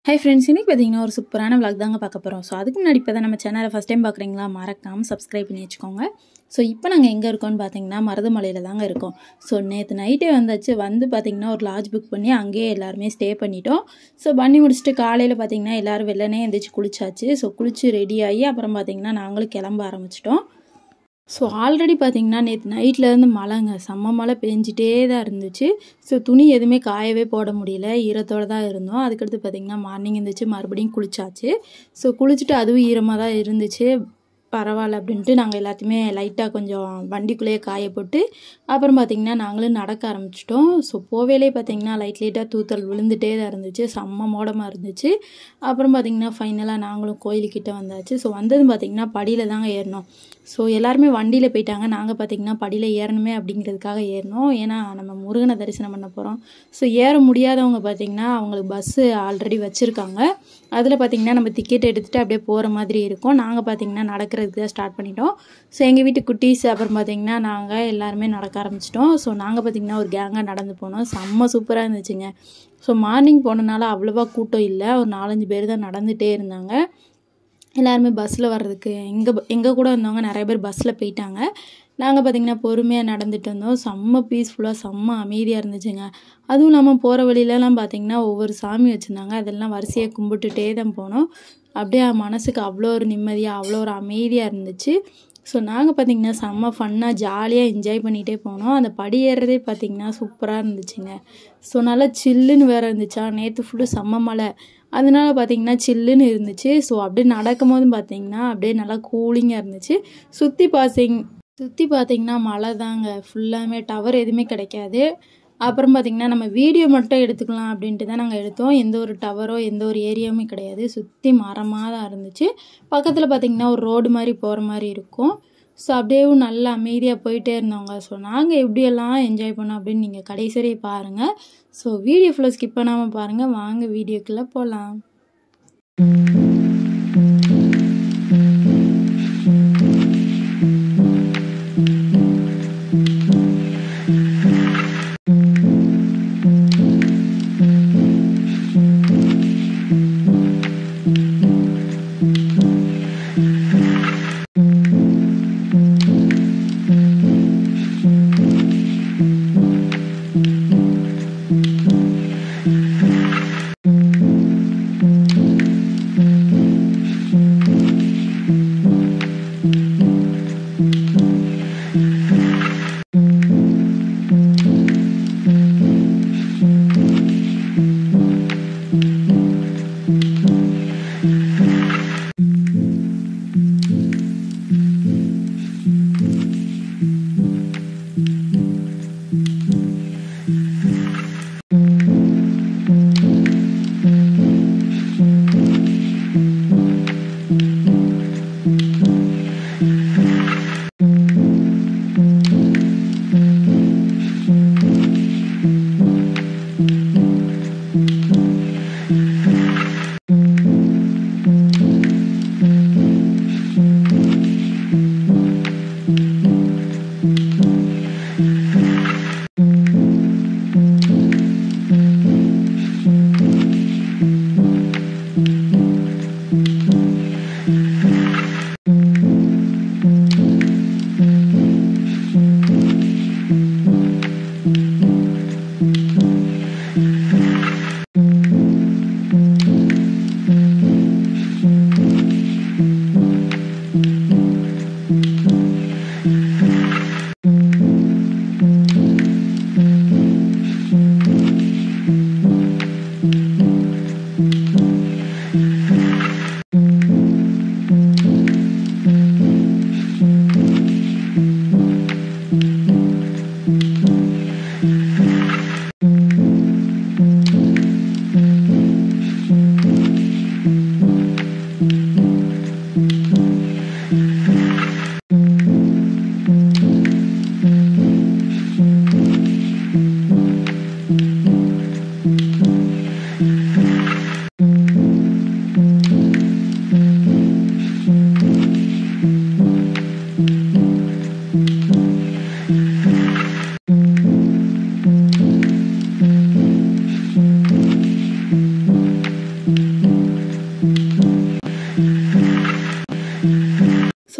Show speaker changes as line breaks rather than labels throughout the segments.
hi friends இன்றைக்கி பார்த்தீங்கன்னா ஒரு சூப்பரான vlog தாங்க பார்க்க போகிறோம் ஸோ அதுக்கு முன்னாடி இப்போ தான் நம்ம சேனலை ஃபஸ்ட் டைம் பார்க்குறீங்களா மறக்காமல் சப்ஸ்கிரைப் பண்ணி வச்சுக்கோங்க ஸோ இப்போ நாங்கள் எங்கே இருக்கோம்னு பார்த்தீங்கன்னா மருதமலையில் தாங்க இருக்கோம் ஸோ நேற்று நைட்டே வந்தாச்சு வந்து பார்த்தீங்கன்னா ஒரு லாட்ஜ் புக் பண்ணி அங்கேயே எல்லாருமே ஸ்டே பண்ணிட்டோம் ஸோ பண்ணி முடிச்சுட்டு காலையில் பார்த்தீங்கன்னா எல்லோரும் வெள்ளனே எந்திரிச்சு குளிச்சாச்சு ஸோ குளிச்சு ரெடி ஆகி அப்புறம் பார்த்தீங்கன்னா நாங்களும் கிளம்ப ஆரம்பிச்சிட்டோம் ஸோ ஆல்ரெடி பார்த்தீங்கன்னா நேற்று நைட்லேருந்து மழைங்க செம்ம மழை பெஞ்சிட்டே தான் இருந்துச்சு ஸோ துணி எதுவுமே காயவே போட முடியல ஈரத்தோடு தான் இருந்தோம் அதுக்கடுத்து பார்த்தீங்கன்னா மார்னிங் இருந்துச்சு மறுபடியும் குளிச்சாச்சு ஸோ குளிச்சுட்டு அதுவும் ஈரமாக தான் இருந்துச்சு பரவாயில்ல அப்படின்ட்டு நாங்கள் எல்லாத்தையுமே லைட்டாக கொஞ்சம் வண்டிக்குள்ளேயே காய போட்டு அப்புறம் பார்த்திங்கன்னா நாங்களும் நடக்க ஆரம்பிச்சிட்டோம் ஸோ போவேலே பார்த்திங்கன்னா லைட் லைட்டாக தூத்தல் விழுந்துட்டே தான் இருந்துச்சு செம்ம மோடமாக இருந்துச்சு அப்புறம் பார்த்திங்கன்னா ஃபைனலாக நாங்களும் கோயிலுக்கிட்ட வந்தாச்சு ஸோ வந்ததும் பார்த்திங்கன்னா படியில் தாங்க ஏறினோம் ஸோ எல்லாருமே வண்டியில் போயிட்டாங்க நாங்கள் பார்த்திங்கன்னா படியில் ஏறணுமே அப்படிங்கிறதுக்காக ஏறினோம் ஏன்னா நம்ம முருகனை தரிசனம் பண்ண போகிறோம் ஸோ ஏற முடியாதவங்க பார்த்திங்கன்னா அவங்களுக்கு பஸ்ஸு ஆல்ரெடி வச்சுருக்காங்க அதில் பார்த்திங்கன்னா நம்ம டிக்கெட் எடுத்துகிட்டு அப்படியே போகிற மாதிரி இருக்கும் நாங்கள் பார்த்திங்கன்னா நடக்கிறதுக்கு தான் ஸ்டார்ட் பண்ணிட்டோம் ஸோ எங்கள் வீட்டு குட்டீஸ் அப்புறம் பார்த்திங்கன்னா நாங்கள் எல்லாருமே நடக்க ஆரம்பிச்சிட்டோம் ஸோ நாங்கள் பார்த்திங்கன்னா ஒரு கேங்காக நடந்து போனோம் செம்ம சூப்பராக இருந்துச்சுங்க ஸோ மார்னிங் போனனால அவ்வளோவா கூட்டம் இல்லை ஒரு நாலஞ்சு பேர் தான் நடந்துகிட்டே இருந்தாங்க எல்லாருமே பஸ்ஸில் வர்றதுக்கு எங்கள் எங்கள் கூட வந்தவங்க நிறைய பேர் பஸ்ஸில் போயிட்டாங்க நாங்கள் பார்த்திங்கன்னா பொறுமையாக நடந்துட்டு வந்தோம் செம்ம பீஸ்ஃபுல்லாக செம்ம அமைதியாக இருந்துச்சுங்க அதுவும் இல்லாமல் போகிற வழியிலலாம் பார்த்திங்கன்னா ஒவ்வொரு சாமி வச்சுருந்தாங்க அதெல்லாம் வரிசையாக கும்பிட்டுட்டே தான் போனோம் அப்படியே மனசுக்கு அவ்வளோ ஒரு நிம்மதியாக அவ்வளோ ஒரு அமைதியாக இருந்துச்சு ஸோ நாங்கள் பார்த்திங்கன்னா செம்ம ஃபன்னாக ஜாலியாக என்ஜாய் பண்ணிகிட்டே போனோம் அந்த படி ஏறுறதே பார்த்திங்கன்னா சூப்பராக இருந்துச்சுங்க ஸோ நல்லா சில்லுன்னு வேறு இருந்துச்சா நேற்று ஃபுல்லு செம்ம மழை அதனால பார்த்திங்கன்னா சில்லுன்னு இருந்துச்சு ஸோ அப்படியே நடக்கும் போதும் பார்த்திங்கன்னா அப்படியே நல்லா கூலிங்காக இருந்துச்சு சுற்றி பாசிங் சுற்றி பார்த்திங்கன்னா மழை தாங்க ஃபுல்லாமே டவர் எதுவுமே கிடைக்காது அப்புறம் பார்த்திங்கன்னா நம்ம வீடியோ மட்டும் எடுத்துக்கலாம் அப்படின்ட்டு தான் நாங்கள் எடுத்தோம் எந்த ஒரு டவரோ எந்த ஒரு ஏரியாவுமே கிடையாது சுற்றி மரமாக தான் இருந்துச்சு பக்கத்தில் பார்த்திங்கன்னா ஒரு ரோடு மாதிரி போகிற மாதிரி இருக்கும் ஸோ அப்படியேவும் நல்லா அமைதியாக போயிட்டே இருந்தவங்க ஸோ நாங்கள் எப்படியெல்லாம் என்ஜாய் பண்ணோம் அப்படின்னு நீங்கள் கடைசி வரை பாருங்கள் ஸோ வீடியோ ஃபுல்லாக ஸ்கிப் பண்ணாமல் பாருங்கள் வாங்க வீடியோக்குள்ளே போகலாம்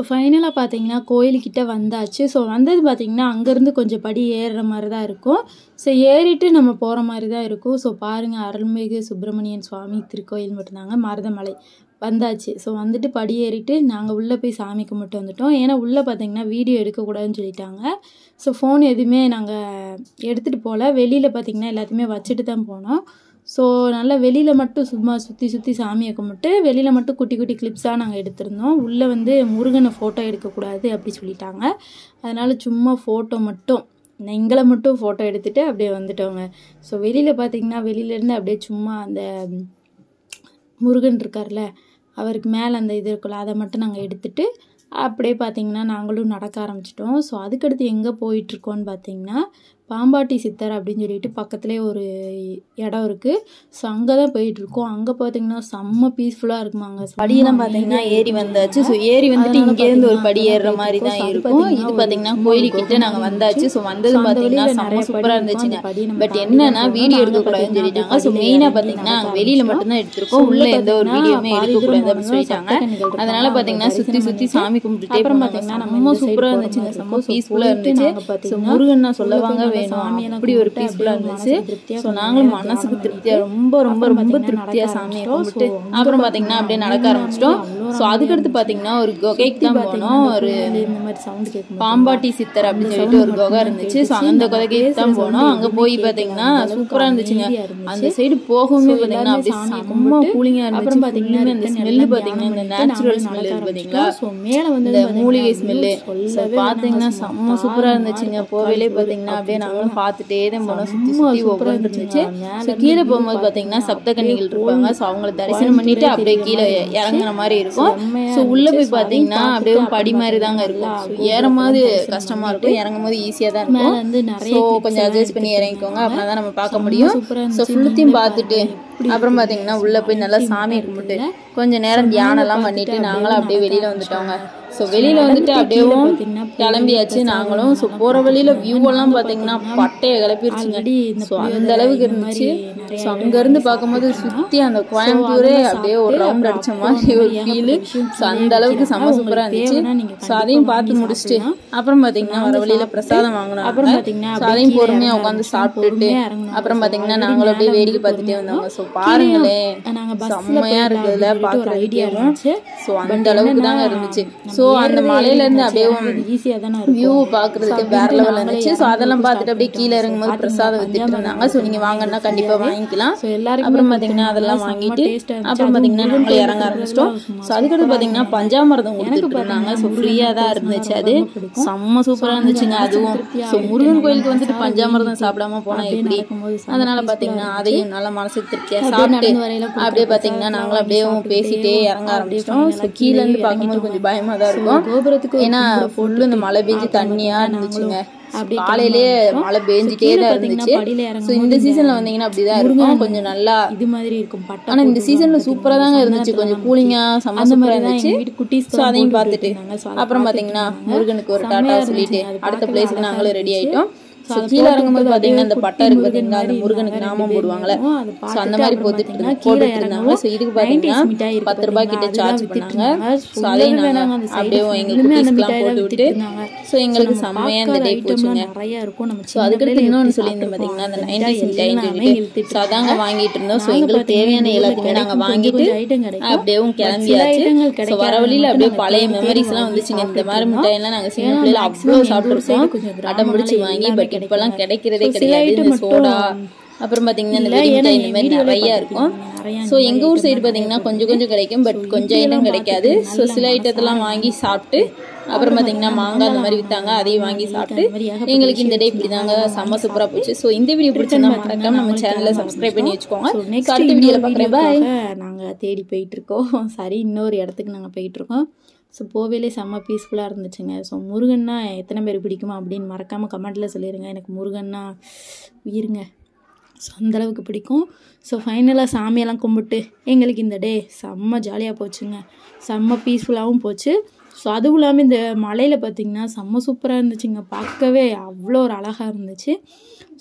ஃபைனலாக பார்த்தீங்கன்னா கோயிலுக்கிட்ட வந்தாச்சு ஸோ வந்தது பார்த்தீங்கன்னா அங்கேருந்து கொஞ்சம் படி ஏறுற மாதிரி தான் இருக்கும் ஸோ ஏறிட்டு நம்ம போகிற மாதிரி தான் இருக்கும் ஸோ பாருங்கள் அருள்மிகு சுப்பிரமணியன் சுவாமி திருக்கோயில் மட்டும்தாங்க மருதமலை வந்தாச்சு ஸோ வந்துட்டு படி ஏறிட்டு நாங்கள் உள்ளே போய் சாமி கும்பிட்டு வந்துட்டோம் ஏன்னா உள்ளே பார்த்தீங்கன்னா வீடியோ எடுக்கக்கூடாதுன்னு சொல்லிட்டாங்க ஸோ ஃபோன் எதுவுமே நாங்கள் எடுத்துகிட்டு போகல வெளியில் பார்த்தீங்கன்னா எல்லாத்தையுமே வச்சுட்டு தான் போனோம் ஸோ நல்லா வெளியில் மட்டும் சும்மா சுற்றி சுற்றி சாமியை கும்பிட்டு வெளியில் மட்டும் குட்டி குட்டி கிளிப்ஸாக நாங்கள் எடுத்திருந்தோம் உள்ளே வந்து முருகனை ஃபோட்டோ எடுக்கக்கூடாது அப்படி சொல்லிட்டாங்க அதனால் சும்மா ஃபோட்டோ மட்டும் எங்களை மட்டும் ஃபோட்டோ எடுத்துகிட்டு அப்படியே வந்துட்டோங்க ஸோ வெளியில் பார்த்தீங்கன்னா வெளியிலேருந்து அப்படியே சும்மா அந்த முருகன் இருக்கார்ல அவருக்கு மேலே அந்த இது இருக்குல்ல அதை மட்டும் நாங்கள் எடுத்துட்டு அப்படியே பார்த்தீங்கன்னா நாங்களும் நடக்க ஆரம்பிச்சிட்டோம் ஸோ அதுக்கடுத்து எங்கே போயிட்டுருக்கோன்னு பார்த்தீங்கன்னா பாம்பாட்டி சித்தர் அப்படின்னு சொல்லிட்டு பக்கத்துலேயே ஒரு இடம் இருக்குது ஸோ அங்கே தான் போயிட்டுருக்கோம் அங்கே பார்த்தீங்கன்னா செம்ம பீஸ்ஃபுல்லாக இருக்குமாங்க
படியெல்லாம் பார்த்தீங்கன்னா ஏறி வந்தாச்சு ஸோ ஏறி வந்துட்டு இங்கேருந்து ஒரு படி ஏறுற மாதிரி தான் இருக்கும் இது பார்த்தீங்கன்னா கோயிலுக்கிட்ட நாங்கள் வந்தாச்சு ஸோ வந்தது பார்த்தீங்கன்னா செம்ம சூப்பராக இருந்துச்சுங்க பட் என்னன்னா வீடியோ எடுக்கக்கூடாதுன்னு சொல்லிட்டாங்க ஸோ மெயினாக பார்த்தீங்கன்னா நாங்கள் வெளியில் மட்டும்தான் எடுத்திருக்கோம் உள்ள எந்த ஒரு வீடியோவுமே எடுக்கக்கூடாது அப்படின்னு சொல்லிட்டாங்க அதனால பார்த்தீங்கன்னா சுற்றி சுற்றி சாமி கும்பிட்டுட்டே அப்புறம் பார்த்தீங்கன்னா நம்ம சூப்பராக இருந்துச்சுங்க செம்ம பீஸ்ஃபுல்லாக இருந்துச்சு ஸோ முருகன் நான் சொல்லவாங்க வேணும் அப்படி ஒரு பீஸ்ஃபுல்லாக இருந்துச்சு ஸோ நாங்களும் மனசுக்கு திருப்தியாக ரொம்ப ரொம்ப ரொம்ப திருப்தியாக சாமியை கும்பிட்டு அப்புறம் பார்த்தீங்கன்னா அப்படியே நடக்க ஆரம்பிச்சிட்டோம் ஸோ அதுக்கடுத்து பார்த்தீங்கன்னா ஒரு குகைக்கு தான் போனோம் ஒரு
இந்த மாதிரி சவுண்ட் கேட்கும்
பாம்பாட்டி சித்தர் அப்படின்னு சொல்லிட்டு ஒரு குகை இருந்துச்சு ஸோ அந்த குகைக்கு தான் போனோம் அங்கே போய் பார்த்தீங்கன்னா சூப்பராக இருந்துச்சுங்க அந்த சைடு போகவுமே பார்த்தீங்கன்னா அப்படியே செம்ம கூலிங்காக இருந்துச்சு அப்புறம் பார்த்தீங்கன்னா இந்த ஸ்மெல்லு பார்த்தீங்கன்னா இந்த நேச்சுரல் ஸ்மெல் இருக்கு பார்த்தீங்களா
ஸோ மேலே வந்து
இந்த மூலிகை ஸ்மெல்லு ஸோ பார்த்தீங்கன்னா செம்ம சூப்பராக இருந்துச்சுங்க போவேலே பார்த்தீங்கன்னா அப்படியே நாங்களும் பார்த்துட்டே தான் போனோம் சுற்றி சுற்றி ஒவ்வொரு இருந்துச்சு ஸோ கீழே போகும்போது பார்த்தீங்கன்னா சப்த கன்னிகள் இருப்பாங்க ஸோ அவங்கள தரிசனம் பண்ணிட்டு அப்படியே கீழே இறங்குற மாதிரி இருக்கும் ஸோ உள்ள போய் பார்த்தீங்கன்னா அப்படியே படி மாதிரி தாங்க இருக்கும் ஸோ ஏறும்போது கஷ்டமா இருக்கும் இறங்கும் போது ஈஸியாக தான் இருக்கும்
வந்து நிறைய
ஸோ கொஞ்சம் அட்ஜஸ்ட் பண்ணி இறங்கிக்கோங்க அப்படின்னா தான் நம்ம பார்க்க முடியும் ஸோ ஃபுல்லுத்தையும் பார்த்துட்டு அப்புறம் பார்த்தீங்கன்னா உள்ள போய் நல்லா சாமி கும்பிட்டு கொஞ்ச நேரம் தியானம்லாம் பண்ணிட்டு நாங்களும் அப்படியே வெளியில வந்துட்டோங்க ஸோ வெளியில வந்துட்டு அப்படியேவும் கிளம்பியாச்சு நாங்களும் ஸோ போற வழியில வியூ எல்லாம் பார்த்தீங்கன்னா பட்டைய கிளப்பிருச்சுங்க ஸோ அந்த அளவுக்கு இருந்துச்சு ஸோ அங்கேருந்து பார்க்கும்போது சுற்றி அந்த கோயம்புத்தூரே அப்படியே ஒரு ரவுண்ட் அடிச்ச மாதிரி ஒரு ஃபீலு ஸோ அந்த அளவுக்கு செம்ம சூப்பராக இருந்துச்சு ஸோ அதையும் பார்த்து முடிச்சுட்டு அப்புறம் பார்த்தீங்கன்னா வர வழியில பிரசாதம் வாங்கினோம் அப்புறம்
பார்த்தீங்கன்னா
ஸோ அதையும் பொறுமையாக உட்காந்து சாப்பிட்டுட்டு அப்புறம் பார்த்தீங்கன்னா நாங்களும் அப்படியே வேடிக்கை பார்த்துட்டே வந்தாங்க ஸோ பாருங்களேன்
நாங்கள் பஸ்
செம்மையா இருக்குதுல
ஒரு ஐடியா
பார்க்கறதுக்கு
இருந்துச்சு
ஸோ அந்த அளவுக்கு தாங்க இருந்துச்சு ஸோ அந்த மலையில இருந்து அப்படியே
ஈஸியாக தானே இருக்கும்
வியூ பார்க்கறதுக்கு வேற லெவல் இருந்துச்சு ஸோ அதெல்லாம் பார்த்துட்டு அப்படியே கீழே இறங்கும்போது பிரசாதம் வித்துட்டு இருந்தாங்க ஸோ நீங்க வாங்கன்னா கண்டிப்பா வாங்கிக்கலாம்
ஸோ எல்லாருக்கும்
அப்புறம் பாத்தீங்கன்னா அதெல்லாம் வாங்கிட்டு அப்புறம் பாத்தீங்கன்னா நாங்களும் இறங்க ஆரம்பிச்சிட்டோம் ஸோ அதுக்கடுத்து பாத்தீங்கன்னா பஞ்சாமிரதம் கொடுத்துட்டு இருந்தாங்க ஸோ ஃப்ரீயா தான் இருந்துச்சு அது செம்ம சூப்பரா இருந்துச்சுங்க அதுவும் ஸோ முருகன் கோயிலுக்கு வந்துட்டு பஞ்சாமிரதம் சாப்பிடாம போனா எப்படி அதனால பாத்தீங்கன்னா அதையும் நல்லா மனசுக்கு திருப்தியா சாப்பிட்டு அப்படியே பாத்தீங்கன்னா நாங்களும் அப்படியே பேசிட்டே இறங்க ஆரம்பிச்சிட்டோம் ஸோ கீழே இருந்து பார்க்கும்போது கொஞ்சம் பயமா தான் இருக்கும்
கோபுரத்துக்கு
ஏன்னா ஃபுல்லு இந்த மழை பெஞ்சு தண்ணியா இருந்துச்சுங்க காலையிலேயே மழை பெஞ்சிட்டே தான் இருந்துச்சு
படியில
ஸோ இந்த சீசன்ல வந்தீங்கன்னா அப்படிதான் இருக்கும் கொஞ்சம் நல்லா
இது மாதிரி இருக்கும் பட்டா
ஆனா இந்த சீசன்ல சூப்பரா தாங்க இருந்துச்சு கொஞ்சம் கூலிங்கா செம்ம சூப்பரா இருந்துச்சு
வீட்டு குட்டீஸ்
ஸோ அதையும் பார்த்துட்டு அப்புறம் பாத்தீங்கன்னா முருகனுக்கு ஒரு டாட்டா சொல்லிட்டு அடுத்த பிளேஸ்க்கு நாங்களும் ரெடி ஆயிட்டோம் ஸோ கீழே இறங்கும்போது பாத்தீங்கன்னா அந்த பட்டை இருக்கு பாத்தீங்கன்னா அந்த முருகனுக்கு நாமம் போடுவாங்கல்ல ஸோ அந்த மாதிரி போட்டுட்டு இருந்தா- போட்டுட்டு இருந்தாங்க ஸோ இதுக்கு பாத்தீங்கன்னா பத்து ரூபாய் கிட்ட சார்ஜ் பண்ணாங்க ஸோ அதையும் நாங்க அப்படியே எங்களுக்கு குட்டீஸ்க்குலாம் போட்டு விட்டு ஸோ எங்களுக்கு செம்மையா இந்த டே போச்சுங்க
நிறைய இருக்கும் நம்ம
ஸோ அதுக்கடுத்து இன்னொன்று சொல்லியிருந்தேன் பார்த்தீங்கன்னா அந்த நைன்டிஸ் டைம் சொல்லிட்டு ஸோ அதாங்க வாங்கிட்டு இருந்தோம் ஸோ எங்களுக்கு தேவையான எல்லாத்தையுமே நாங்கள் வாங்கிட்டு
ஐட்டம் கிடைக்கும்
அப்படியேவும் கிளம்பியாச்சு
ஐட்டங்கள்
ஸோ வர வழியில அப்படியே பழைய மெமரிஸ் எல்லாம் வந்துச்சுங்க இந்த மாதிரி மிட்டாயெல்லாம் நாங்கள் சின்ன பிள்ளைல அவ்வளோ சாப்பிட்டுருக்கோம் அடம் பிடிச்சி வாங்கி பட் இப்பெல்லாம் கிடைக்கிறதே கிடையாது இந்த சோடா அப்புறம் பார்த்தீங்கன்னா இந்த வெடி மிட்டாய் இந்த மாதிரி நிறைய இருக்கும் ஸோ எங்கள் ஊர் சைடு பார்த்தீங்கன்னா கொஞ்சம் கொஞ்சம் கிடைக்கும் பட் கொஞ்சம் ஐட்டம் கிடைக்காது ஸோ சில ஐட்டத்தெல்லாம் வாங்கி சாப்பிட்டு அப்புறம் பார்த்தீங்கன்னா மாங்காய் அந்த மாதிரி வித்தாங்க அதையும் வாங்கி சாப்பிட்டு எங்களுக்கு இந்த டே இப்படி தாங்க செம்ம சூப்பராக போச்சு ஸோ இந்த வீடியோ பிடிச்சிருந்தா மறக்காம நம்ம சேனலை சப்ஸ்கிரைப் பண்ணி வச்சுக்கோங்க
நெக்ஸ்ட்
அடுத்த வீடியோவில் பார்க்குறேன் பாய்
நாங்கள் தேடி போயிட்டுருக்கோம் சரி இன்னொரு இடத்துக்கு நாங்கள் போயிட்டுருக்கோம் ஸோ போவேலே செம்ம பீஸ்ஃபுல்லாக இருந்துச்சுங்க ஸோ முருகன்னா எத்தனை பேர் பிடிக்குமா அப்படின்னு மறக்காமல் கமெண்ட்டில் சொல்லிடுங்க எனக்கு முருகன்னா உயிருங்க ஸோ அந்தளவுக்கு பிடிக்கும் ஸோ ஃபைனலாக சாமியெல்லாம் கும்பிட்டு எங்களுக்கு இந்த டே செம்ம ஜாலியாக போச்சுங்க செம்ம பீஸ்ஃபுல்லாகவும் போச்சு ஸோ அதுவும் இல்லாமல் இந்த மலையில் பார்த்திங்கன்னா செம்ம சூப்பராக இருந்துச்சுங்க பார்க்கவே அவ்வளோ ஒரு அழகாக இருந்துச்சு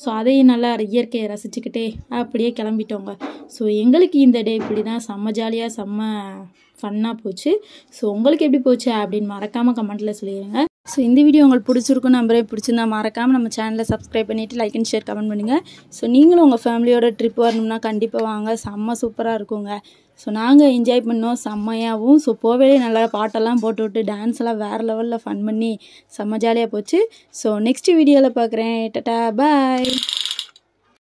ஸோ அதையும் நல்லா இயற்கையை ரசிச்சுக்கிட்டே அப்படியே கிளம்பிட்டோங்க ஸோ எங்களுக்கு இந்த டே இப்படி தான் செம்ம ஜாலியாக செம்ம ஃபன்னாக போச்சு ஸோ உங்களுக்கு எப்படி போச்சு அப்படின்னு மறக்காமல் கமெண்ட்டில் சொல்லிடுங்க ஸோ இந்த வீடியோ உங்களுக்கு பிடிச்சிருக்கும் நம்பரே பிடிச்சிருந்தா மறக்காமல் நம்ம சேனலை சப்ஸ்கிரைப் பண்ணிவிட்டு லைக் அண்ட் ஷேர் கமெண்ட் பண்ணுங்கள் ஸோ நீங்களும் உங்கள் ஃபேமிலியோட ட்ரிப் வரணும்னா கண்டிப்பாக வாங்க செம்ம சூப்பராக இருக்குங்க ஸோ நாங்கள் என்ஜாய் பண்ணோம் செம்மையாகவும் ஸோ போவே நல்லா பாட்டெல்லாம் போட்டு விட்டு டான்ஸ் எல்லாம் வேறு லெவலில் ஃபன் பண்ணி செம்ம ஜாலியாக போச்சு ஸோ நெக்ஸ்ட் வீடியோவில் பார்க்குறேன் டட்டா பாய்